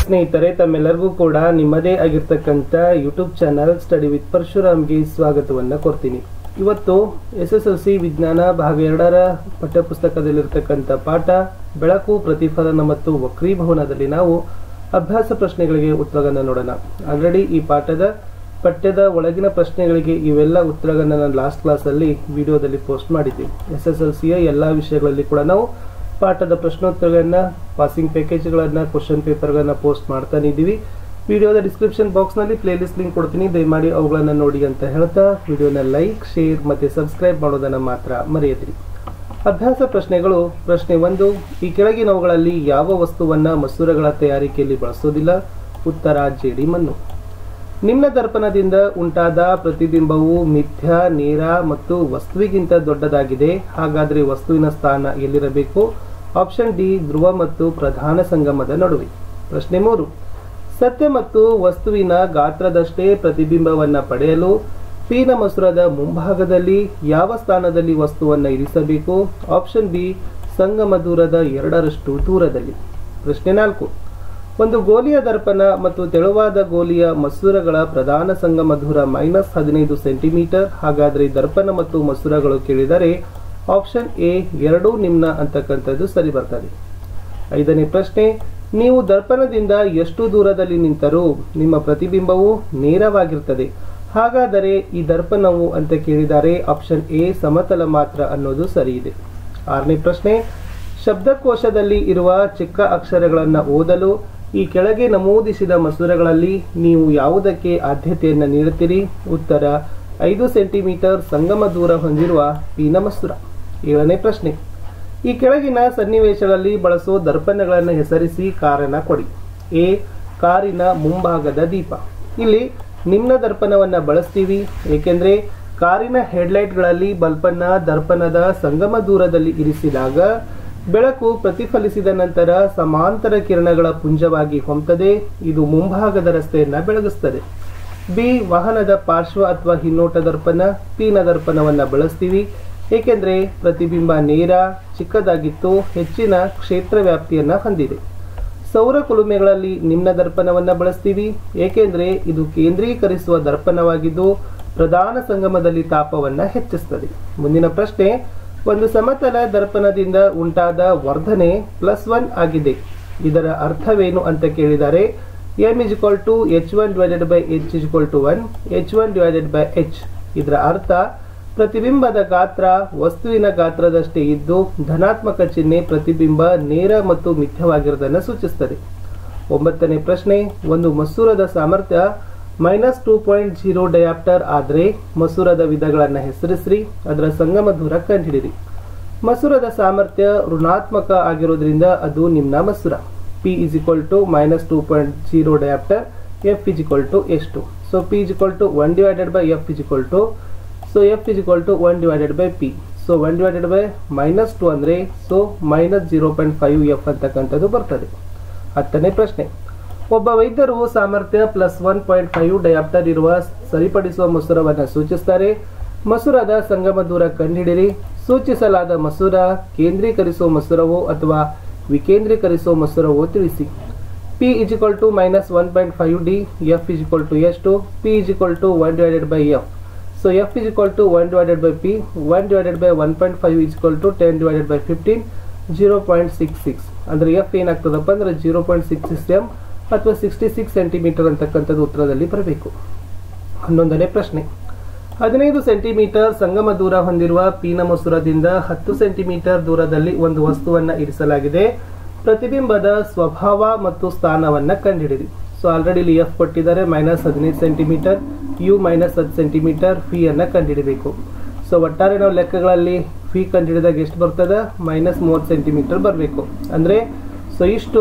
ಸ್ನೇಹಿತರೆ ತಮ್ಮೆಲ್ಲರಿಗೂ ಕೂಡ ನಿಮ್ಮದೇ ಆಗಿರ್ತಕ್ಕಂಥ ಯೂಟ್ಯೂಬ್ ಚಾನಲ್ ಸ್ಟಡಿ ವಿತ್ ಪರಶುರಾಮ್ಗೆ ಸ್ವಾಗತವನ್ನು ಕೊಡ್ತೀನಿ ಇವತ್ತು ಎಸ್ ಎಸ್ ಎಲ್ ಸಿ ವಿಜ್ಞಾನ ಭಾಗ ಎರಡರ ಪಠ್ಯಪುಸ್ತಕದಲ್ಲಿರ್ತಕ್ಕಂಥ ಪಾಠ ಬೆಳಕು ಪ್ರತಿಫಲನ ಮತ್ತು ವಕ್ರೀಭವನದಲ್ಲಿ ನಾವು ಅಭ್ಯಾಸ ಪ್ರಶ್ನೆಗಳಿಗೆ ಉತ್ತರಗಳನ್ನು ನೋಡೋಣ ಆಲ್ರೆಡಿ ಈ ಪಾಠದ ಪಠ್ಯದ ಒಳಗಿನ ಪ್ರಶ್ನೆಗಳಿಗೆ ಇವೆಲ್ಲ ಉತ್ತರಗಳನ್ನು ನಾನು ಲಾಸ್ಟ್ ಕ್ಲಾಸಲ್ಲಿ ವಿಡಿಯೋದಲ್ಲಿ ಪೋಸ್ಟ್ ಮಾಡಿದ್ದೆ ಎಸ್ ಎಸ್ ಎಲ್ ಸಿಯ ಎಲ್ಲ ವಿಷಯಗಳಲ್ಲಿ ಕೂಡ ನಾವು ಪಾಠದ ಪ್ರಶ್ನೋತ್ತರಗಳನ್ನ ಪಾಸಿಂಗ್ ಪ್ಯಾಕೇಜ್ಗಳನ್ನ ಕ್ವಶನ್ ಪೇಪರ್ಗಳನ್ನ ಪೋಸ್ಟ್ ಮಾಡ್ತಾನೆ ಇದ್ದೀವಿ ವಿಡಿಯೋದ ಡಿಸ್ಕ್ರಿಪ್ಷನ್ ಬಾಕ್ಸ್ನಲ್ಲಿ ಪ್ಲೇಲಿಸ್ಟ್ ಲಿಂಕ್ ಕೊಡ್ತೀನಿ ದಯಮಾಡಿ ಅವುಗಳನ್ನು ನೋಡಿ ಅಂತ ಹೇಳ್ತಾ ವಿಡಿಯೋನ ಲೈಕ್ ಶೇರ್ ಮತ್ತು ಸಬ್ಸ್ಕ್ರೈಬ್ ಮಾಡೋದನ್ನು ಮಾತ್ರ ಮರೆಯದಿರಿ ಅಭ್ಯಾಸ ಪ್ರಶ್ನೆಗಳು ಪ್ರಶ್ನೆ ಒಂದು ಈ ಕೆಳಗಿನವುಗಳಲ್ಲಿ ಯಾವ ವಸ್ತುವನ್ನ ಮಸೂರಗಳ ತಯಾರಿಕೆಯಲ್ಲಿ ಬಳಸೋದಿಲ್ಲ ಉತ್ತರ ಜೇಡಿ ಮಣ್ಣು ನಿಮ್ನ ದರ್ಪಣದಿಂದ ಉಂಟಾದ ಪ್ರತಿಬಿಂಬವು ಮಿಥ್ಯ ನೇರ ಮತ್ತು ವಸ್ತುವಿಗಿಂತ ದೊಡ್ಡದಾಗಿದೆ ಹಾಗಾದರೆ ವಸ್ತುವಿನ ಸ್ಥಾನ ಎಲ್ಲಿರಬೇಕು ಆಪ್ಷನ್ ಡಿ ಧ್ರುವ ಮತ್ತು ಪ್ರಧಾನ ಸಂಗಮದ ನಡುವೆ ಪ್ರಶ್ನೆ ಮೂರು ಸತ್ಯ ಮತ್ತು ವಸ್ತುವಿನ ಗಾತ್ರದಷ್ಟೇ ಪ್ರತಿಬಿಂಬವನ್ನ ಪಡೆಯಲು ಪೀನ ಮಸೂರದ ಮುಂಭಾಗದಲ್ಲಿ ಯಾವ ಸ್ಥಾನದಲ್ಲಿ ವಸ್ತುವನ್ನು ಇರಿಸಬೇಕು ಆಪ್ಷನ್ ಬಿ ಸಂಗಮ ದೂರದ ಎರಡರಷ್ಟು ದೂರದಲ್ಲಿ ಪ್ರಶ್ನೆ ನಾಲ್ಕು ಒಂದು ಗೋಲಿಯ ದರ್ಪಣ ಮತ್ತು ತೆಳುವಾದ ಗೋಲಿಯ ಮಸೂರಗಳ ಪ್ರಧಾನ ಸಂಗಮ ದೂರ ಮೈನಸ್ ಹದಿನೈದು ಸೆಂಟಿಮೀಟರ್ ಹಾಗಾದರೆ ದರ್ಪಣ ಮತ್ತು ಮಸೂರಗಳು ಕೇಳಿದರೆ ಆಪ್ಷನ್ ಎ ಎರಡೂ ನಿಮ್ನ ಅಂತಕ್ಕಂಥದ್ದು ಸರಿ ಬರ್ತದೆ ಐದನೇ ಪ್ರಶ್ನೆ ನೀವು ದರ್ಪಣದಿಂದ ಎಷ್ಟು ದೂರದಲ್ಲಿ ನಿಂತರೂ ನಿಮ್ಮ ಪ್ರತಿಬಿಂಬವು ನೇರವಾಗಿರ್ತದೆ ಹಾಗಾದರೆ ಈ ದರ್ಪಣವು ಅಂತ ಕೇಳಿದರೆ ಆಪ್ಷನ್ ಎ ಸಮತಲ ಮಾತ್ರ ಅನ್ನೋದು ಸರಿ ಇದೆ ಆರನೇ ಪ್ರಶ್ನೆ ಶಬ್ದಕೋಶದಲ್ಲಿ ಇರುವ ಚಿಕ್ಕ ಅಕ್ಷರಗಳನ್ನು ಓದಲು ಈ ಕೆಳಗೆ ನಮೂದಿಸಿದ ಮಸೂರಗಳಲ್ಲಿ ನೀವು ಯಾವುದಕ್ಕೆ ಆದ್ಯತೆಯನ್ನು ನೀಡುತ್ತೀರಿ ಉತ್ತರ ಐದು ಸೆಂಟಿಮೀಟರ್ ಸಂಗಮ ದೂರ ಹೊಂದಿರುವ ಪೀನ ಮಸೂರ ಏಳನೇ ಪ್ರಶ್ನೆ ಈ ಕೆಳಗಿನ ಸನ್ನಿವೇಶಗಳಲ್ಲಿ ಬಳಸೋ ದರ್ಪಣಗಳನ್ನು ಹೆಸರಿಸಿ ಕಾರಣ ಕೊಡಿ ಎ ಕಾರಿನ ಮುಂಭಾಗದ ದೀಪ ಇಲ್ಲಿ ನಿಮ್ನ ದರ್ಪಣವನ್ನ ಬಳಸ್ತೀವಿ ಏಕೆಂದ್ರೆ ಕಾರಿನ ಹೆಡ್ಲೈಟ್ಗಳಲ್ಲಿ ಬಲ್ಬನ್ನ ದರ್ಪಣದ ಸಂಗಮ ದೂರದಲ್ಲಿ ಇರಿಸಿದಾಗ ಬೆಳಕು ಪ್ರತಿಫಲಿಸಿದ ನಂತರ ಸಮಾಂತರ ಕಿರಣಗಳ ಪುಂಜವಾಗಿ ಹೊಮ್ತದೆ ಇದು ಮುಂಭಾಗದ ರಸ್ತೆಯನ್ನ ಬೆಳಗಿಸ್ತದೆ ಬಿ ವಾಹನದ ಪಾರ್ಶ್ವ ಅಥವಾ ಹಿನ್ನೋಟ ದರ್ಪಣ ಪೀನ ದರ್ಪಣವನ್ನ ಬಳಸ್ತೀವಿ ಏಕೆಂದ್ರೆ ಪ್ರತಿಬಿಂಬ ನೇರ ಚಿಕ್ಕದಾಗಿತ್ತು ಹೆಚ್ಚಿನ ಕ್ಷೇತ್ರ ವ್ಯಾಪ್ತಿಯನ್ನ ಹೊಂದಿದೆ ಸೌರ ಕುಲುಮೆಗಳಲ್ಲಿ ನಿಮ್ನ ದರ್ಪಣವನ್ನ ಬಳಸ್ತೀವಿ ಏಕೆಂದ್ರೆ ಇದು ಕೇಂದ್ರೀಕರಿಸುವ ದರ್ಪಣವಾಗಿದ್ದು ಪ್ರಧಾನ ಸಂಗಮದಲ್ಲಿ ತಾಪವನ್ನ ಹೆಚ್ಚಿಸ್ತದೆ ಮುಂದಿನ ಪ್ರಶ್ನೆ ಒಂದು ಸಮತಲ ದರ್ಪಣದಿಂದ ಉಂಟಾದ ವರ್ಧನೆ ಪ್ಲಸ್ ಒನ್ ಆಗಿದೆ ಇದರ ಅರ್ಥವೇನು ಅಂತ ಕೇಳಿದರೆ M is equal to H one divided by H is equal to one H one divided by H ಇದರ ಅರ್ಥ ಪ್ರತಿಬಿಂಬದ ಗಾತ್ರ ವಸ್ತುವಿನ ಗಾತ್ರದಷ್ಟೇ ಇದ್ದು ಧನಾತ್ಮಕ ಚಿಹ್ನೆ ಪ್ರತಿಬಿಂಬ ನೇರ ಮತ್ತು ಮಿಥ್ಯವಾಗಿರುವುದನ್ನು ಸೂಚಿಸುತ್ತದೆ ಒಂಬತ್ತನೇ ಪ್ರಶ್ನೆ ಒಂದು ಮಸೂರದ ಸಾಮರ್ಥ್ಯ minus two point zero dioptre ಆದರೆ ಮಸೂರದ ವಿಧಗಳನ್ನು ಹೆಸರಿಸ್ರಿ ಅದರ ಸಂಗಮ ದೂರ ಕಂಡುಹಿಡಿರಿ ಮಸೂರದ ಸಾಮರ್ಥ್ಯ ಋಣಾತ್ಮಕ ಆಗಿರೋದ್ರಿಂದ ಅದು ನಿಮ್ನ ಮಸೂರ P is equal to minus two point zero dioptre F is equal to ಎಷ್ಟು so P is equal to one divided by F is equal to so F is equal to one divided by P so one divided by minus two ಅಂದರೆ so minus zero point five F ಅಂತಕ್ಕಂಥದ್ದು ಬರ್ತದೆ ಹತ್ತನೇ ಪ್ರಶ್ನೆ ಒಬ್ಬ ವೈದ್ಯರು ಸಾಮರ್ಥ್ಯ plus one point five dioptre ಇರುವ ಸರಿಪಡಿಸುವ ಮಸೂರವನ್ನು ಸೂಚಿಸ್ತಾರೆ ಮಸೂರದ ಸಂಗಮ ದೂರ ಕಂಡುಹಿಡಿರಿ ಸೂಚಿಸಲಾದ ಮಸೂರ ಕೇಂದ್ರೀಕರಿಸುವ ಮಸೂರವೋ ಅಥವಾ ವಿಕೇಂದ್ರೀಕರಿಸುವ ಮಸೂರವೋ ತಿಳಿಸಿ P is equal to minus one point five D F is equal to ಎಷ್ಟು P is equal to one divided by F so F is equal to one divided by P one divided by one point five is equal to ten divided by fifteen zero point six six ಅಂದರೆ F ಏನಾಗ್ತದಪ್ಪ ಅಂದರೆ zero point six six M ಅಥವಾ sixty six centimetre ಅಂತಕ್ಕಂಥದ್ದು ಉತ್ತರದಲ್ಲಿ ಬರಬೇಕು ಹನ್ನೊಂದನೇ ಪ್ರಶ್ನೆ ಹದಿನೈದು ಸೆಂಟಿಮೀಟರ್ ಸಂಗಮ ದೂರ ಹೊಂದಿರುವ ಪೀನ ಮಸೂರದಿಂದ ಹತ್ತು ಸೆಂಟಿಮೀಟರ್ ದೂರದಲ್ಲಿ ಒಂದು ವಸ್ತುವನ್ನ ಇರಿಸಲಾಗಿದೆ ಪ್ರತಿಬಿಂಬದ ಸ್ವಭಾವ ಮತ್ತು ಸ್ಥಾನವನ್ನ ಕಂಡುಹಿಡಿರಿ ಸೊ ಆಲ್ರೆಡಿ ಇಲ್ಲಿ ಎಫ್ ಕೊಟ್ಟಿದ್ದಾರೆ ಮೈನಸ್ ಹದಿನೈದು ಸೆಂಟಿಮೀಟರ್ ಯು ಮೈನಸ್ ಹತ್ತು ಸೆಂಟಿಮೀಟರ್ ಫಿ ಅನ್ನ ಕಂಡುಹಿಡಬೇಕು ಸೊ ಒಟ್ಟಾರೆ ನಾವು ಲೆಕ್ಕಗಳಲ್ಲಿ ಫಿ ಕಂಡುಹಿಡಿದಾಗ ಎಷ್ಟು ಬರ್ತದೆ ಮೈನಸ್ ಮೂವತ್ತು ಸೆಂಟಿಮೀಟರ್ ಬರಬೇಕು ಅಂದರೆ ಸೊ ಇಷ್ಟು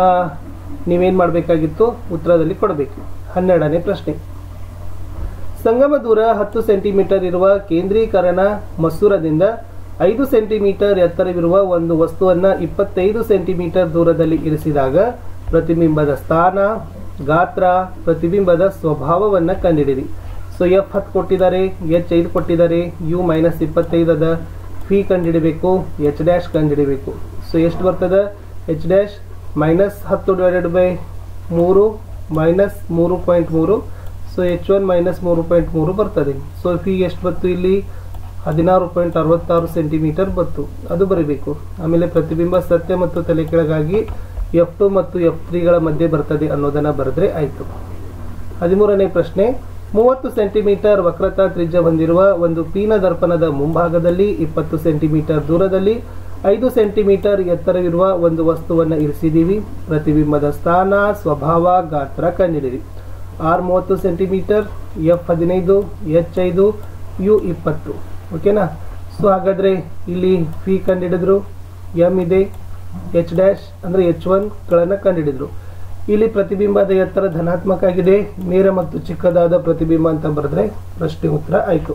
ನೀವೇನು ಮಾಡಬೇಕಾಗಿತ್ತು ಉತ್ತರದಲ್ಲಿ ಕೊಡಬೇಕು ಹನ್ನೆರಡನೇ ಪ್ರಶ್ನೆ ಸಂಗಮ ದೂರ ಹತ್ತು ಸೆಂಟಿಮೀಟರ್ ಇರುವ ಕೇಂದ್ರೀಕರಣ ಮಸೂರದಿಂದ ಐದು ಸೆಂಟಿಮೀಟರ್ ಎತ್ತರವಿರುವ ಒಂದು ವಸ್ತುವನ್ನ ಇಪ್ಪತ್ತೈದು ಸೆಂಟಿಮೀಟರ್ ದೂರದಲ್ಲಿ ಇರಿಸಿದಾಗ ಪ್ರತಿಬಿಂಬದ ಸ್ಥಾನ ಗಾತ್ರ ಪ್ರತಿಬಿಂಬದ ಸ್ವಭಾವವನ್ನ ಕಂಡುಹಿಡಿರಿ ಸೊ ಎಫ್ ಹತ್ತು ಕೊಟ್ಟಿದ್ದಾರೆ ಎಚ್ ಐದು ಕೊಟ್ಟಿದ್ದಾರೆ ಯು ಮೈನಸ್ ಇಪ್ಪತ್ತೈದದ ಫಿ ಕಂಡುಹಿಡಬೇಕು ಎಚ್ ಡ್ಯಾಶ್ ಕಂಡುಹಿಡಬೇಕು ಸೊ ಎಷ್ಟು ಬರ್ತದೆ ಎಚ್ ಡ್ಯಾಶ್ ಮೈನಸ್ ಹತ್ತು ಡಿವೈಡೆಡ್ ಬೈ ಮೂರು ಮೈನಸ್ ಮೂರು ಪಾಯಿಂಟ್ ಮೂರು ಸೊ ಎಚ್ ಒನ್ ಮೈನಸ್ ಮೂರು ಪಾಯಿಂಟ್ ಮೂರು ಬರ್ತದೆ ಸೊ ಫಿ ಎಷ್ಟು ಬಂತು ಇಲ್ಲಿ ಹದಿನಾರು ಪಾಯಿಂಟ್ ಅರವತ್ತಾರು ಸೆಂಟಿಮೀಟರ್ ಬಂತು ಅದು ಬರೀಬೇಕು ಆಮೇಲೆ ಪ್ರತಿಬಿಂಬ ಸತ್ಯ ಮತ್ತು ತಲೆ ಕೆಳಗಾಗಿ ಎಫ್ ಟು ಮತ್ತು ಎಫ್ ತ್ರೀಗಳ ಮಧ್ಯೆ ಬರ್ತದೆ ಅನ್ನೋದನ್ನ ಬರೆದ್ರೆ ಆಯಿತು ಹದಿಮೂರನೇ ಪ್ರಶ್ನೆ ಮೂವತ್ತು ಸೆಂಟಿಮೀಟರ್ ವಕ್ರತಾ ತ್ರಿಜ್ಯ ಹೊಂದಿರುವ ಒಂದು ಪೀನ ದರ್ಪಣದ ಮುಂಭಾಗದಲ್ಲಿ ಇಪ್ಪತ್ತು ಸೆಂಟಿಮೀಟರ್ ದೂರದಲ್ಲಿ ಐದು ಸೆಂಟಿಮೀಟರ್ ಎತ್ತರವಿರುವ ಒಂದು ವಸ್ತುವನ್ನು ಇರಿಸಿದ್ದೀವಿ ಪ್ರತಿಬಿಂಬದ ಸ್ಥಾನ ಸ್ವಭಾವ ಗಾತ್ರ ಕಂಡಿಡಿರಿ ಆರ್ ಮೂವತ್ತು ಸೆಂಟಿಮೀಟರ್ ಎಫ್ ಹದಿನೈದು ಎಚ್ ಐದು ಯು ಇಪ್ಪತ್ತು ಓಕೆನಾ ಸೊ ಹಾಗಾದರೆ ಇಲ್ಲಿ ಫಿ ಕಂಡಿಡಿದ್ರು ಎಮ್ ಇದೆ ಎಚ್ ಡ್ಯಾಶ್ ಅಂದರೆ ಎಚ್ ಒನ್ಗಳನ್ನು ಕಂಡುಹಿಡಿದ್ರು ಇಲ್ಲಿ ಪ್ರತಿಬಿಂಬದ ಎತ್ತರ ಧನಾತ್ಮಕ ಆಗಿದೆ ನೇರ ಮತ್ತು ಚಿಕ್ಕದಾದ ಪ್ರತಿಬಿಂಬ ಅಂತ ಬರೆದ್ರೆ ಪ್ರಶ್ನೆ ಉತ್ತರ ಆಯಿತು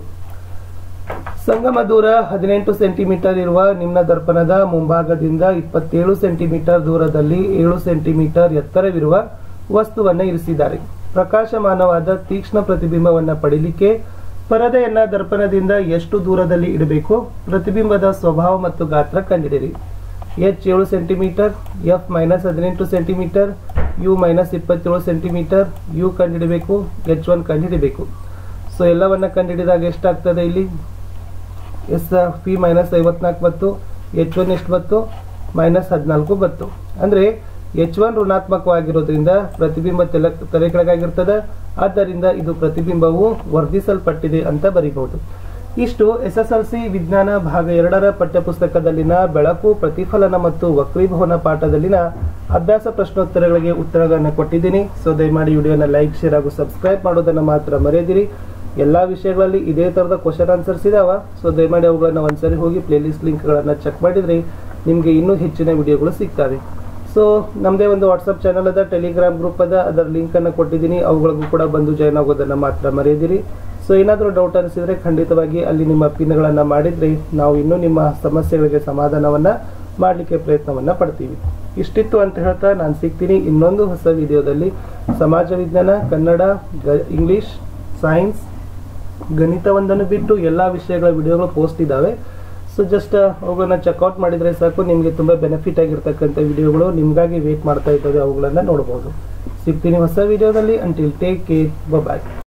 ಸಂಗಮ ದೂರ ಹದಿನೆಂಟು ಸೆಂಟಿಮೀಟರ್ ಇರುವ ನಿಮ್ನ ದರ್ಪಣದ ಮುಂಭಾಗದಿಂದ ಇಪ್ಪತ್ತೇಳು ಸೆಂಟಿಮೀಟರ್ ದೂರದಲ್ಲಿ ಏಳು ಸೆಂಟಿಮೀಟರ್ ಎತ್ತರವಿರುವ ವಸ್ತುವನ್ನು ಇರಿಸಿದ್ದಾರೆ ಪ್ರಕಾಶಮಾನವಾದ ತೀಕ್ಷ್ಣ ಪ್ರತಿಬಿಂಬವನ್ನು ಪಡಿಲಿಕ್ಕೆ ಪರದೆಯನ್ನ ದರ್ಪಣದಿಂದ ಎಷ್ಟು ದೂರದಲ್ಲಿ ಇಡಬೇಕು ಪ್ರತಿಬಿಂಬದ ಸ್ವಭಾವ ಮತ್ತು ಗಾತ್ರ ಕಂಡಿಡಿರಿ ಎಚ್ ಏಳು ಸೆಂಟಿಮೀಟರ್ ಎಫ್ ಮೈನಸ್ ಹದಿನೆಂಟು ಸೆಂಟಿಮೀಟರ್ ಯು ಮೈನಸ್ ಇಪ್ಪತ್ತೇಳು ಸೆಂಟಿಮೀಟರ್ ಯು ಕಂಡುಹಿಡಬೇಕು ಎಚ್ ಒನ್ ಕಂಡುಹಿಡಬೇಕು ಸೊ ಎಲ್ಲವನ್ನ ಕಂಡುಹಿಡಿದಾಗ ಎಷ್ಟಾಗ್ತದೆ ಇಲ್ಲಿ ಎಸ್ ಪಿ ಮೈನಸ್ ಐವತ್ನಾಲ್ಕು ಬತ್ತು ಎಚ್ ಒನ್ ಎಷ್ಟು ಬತ್ತು ಮೈನಸ್ ಹದಿನಾಲ್ಕು ಬತ್ತು ಅಂದರೆ ಎಚ್ ಒನ್ ಋಣಾತ್ಮಕವಾಗಿರೋದ್ರಿಂದ ಪ್ರತಿಬಿಂಬ ತೆಲ ತಲೆ ಕೆಳಗಾಗಿರ್ತದೆ ಆದ್ದರಿಂದ ಇದು ಪ್ರತಿಬಿಂಬವು ವರ್ಧಿಸಲ್ಪಟ್ಟಿದೆ ಅಂತ ಬರೀಬಹುದು ಇಷ್ಟು ಎಸ್ ಎಸ್ ಎಲ್ ಸಿ ವಿಜ್ಞಾನ ಭಾಗ ಎರಡರ ಪಠ್ಯಪುಸ್ತಕದಲ್ಲಿನ ಬೆಳಕು ಪ್ರತಿಫಲನ ಮತ್ತು ವಕ್ರೀಭವನ ಪಾಠದಲ್ಲಿನ ಅಭ್ಯಾಸ ಪ್ರಶ್ನೋತ್ತರಗಳಿಗೆ ಉತ್ತರಗಳನ್ನು ಕೊಟ್ಟಿದ್ದೀನಿ ಸೊ ದಯಮಾಡಿ ವಿಡಿಯೋನ ಲೈಕ್ ಶೇರ್ ಹಾಗೂ ಸಬ್ಸ್ಕ್ರೈಬ್ ಮಾಡೋದನ್ನು ಮಾತ್ರ ಮರೆಯದಿರಿ ಎಲ್ಲ ವಿಷಯಗಳಲ್ಲಿ ಇದೇ ಥರದ ಕ್ವಶನ್ ಆನ್ಸರ್ಸ್ ಇದಾವ ಸೊ ದಯಮಾಡಿ ಅವುಗಳನ್ನ ಒಂದ್ಸರಿ ಹೋಗಿ ಪ್ಲೇಲಿಸ್ಟ್ ಲಿಂಕ್ಗಳನ್ನು ಚೆಕ್ ಮಾಡಿದ್ರೆ ನಿಮಗೆ ಇನ್ನೂ ಹೆಚ್ಚಿನ ವಿಡಿಯೋಗಳು ಸಿಗ್ತವೆ ಸೊ ನಮ್ಮದೇ ಒಂದು ವಾಟ್ಸಪ್ ಚಾನಲ್ ಅದ ಟೆಲಿಗ್ರಾಮ್ ಗ್ರೂಪ್ ಅದ ಅದರ ಲಿಂಕನ್ನು ಕೊಟ್ಟಿದ್ದೀನಿ ಅವುಗಳಿಗೂ ಕೂಡ ಬಂದು ಜಾಯ್ನ್ ಆಗೋದನ್ನು ಮಾತ್ರ ಮರೆಯದಿರಿ ಸೊ ಏನಾದರೂ ಡೌಟ್ ಅನಿಸಿದರೆ ಖಂಡಿತವಾಗಿ ಅಲ್ಲಿ ನಿಮ್ಮ ಪಿನ್ಗಳನ್ನು ಮಾಡಿದರೆ ನಾವು ಇನ್ನೂ ನಿಮ್ಮ ಸಮಸ್ಯೆಗಳಿಗೆ ಸಮಾಧಾನವನ್ನು ಮಾಡಲಿಕ್ಕೆ ಪ್ರಯತ್ನವನ್ನು ಪಡ್ತೀವಿ ಇಷ್ಟಿತ್ತು ಅಂತ ಹೇಳ್ತಾ ನಾನು ಸಿಗ್ತೀನಿ ಇನ್ನೊಂದು ಹೊಸ ವಿಡಿಯೋದಲ್ಲಿ ಸಮಾಜ ವಿಜ್ಞಾನ ಕನ್ನಡ ಗ ಇಂಗ್ಲೀಷ್ ಸೈನ್ಸ್ ಗಣಿತವೊಂದನ್ನು ಬಿಟ್ಟು ಎಲ್ಲ ವಿಷಯಗಳ ವಿಡಿಯೋಗಳು ಪೋಸ್ಟ್ ಇದ್ದಾವೆ ಸೊ ಜಸ್ಟ್ ಅವುಗಳನ್ನ ಚೆಕ್ಔಟ್ ಮಾಡಿದರೆ ಸಾಕು ನಿಮಗೆ ತುಂಬ ಬೆನಿಫಿಟ್ ಆಗಿರ್ತಕ್ಕಂಥ ವಿಡಿಯೋಗಳು ನಿಮಗಾಗಿ ವೇಟ್ ಮಾಡ್ತಾ ಇದ್ದಾವೆ ಅವುಗಳನ್ನು ನೋಡ್ಬೋದು ಸಿಗ್ತೀನಿ ಹೊಸ ವಿಡಿಯೋದಲ್ಲಿ ಅಂಟಿಲ್ ಟೇಕ್ ಕೇರ್ ಬಾಯ್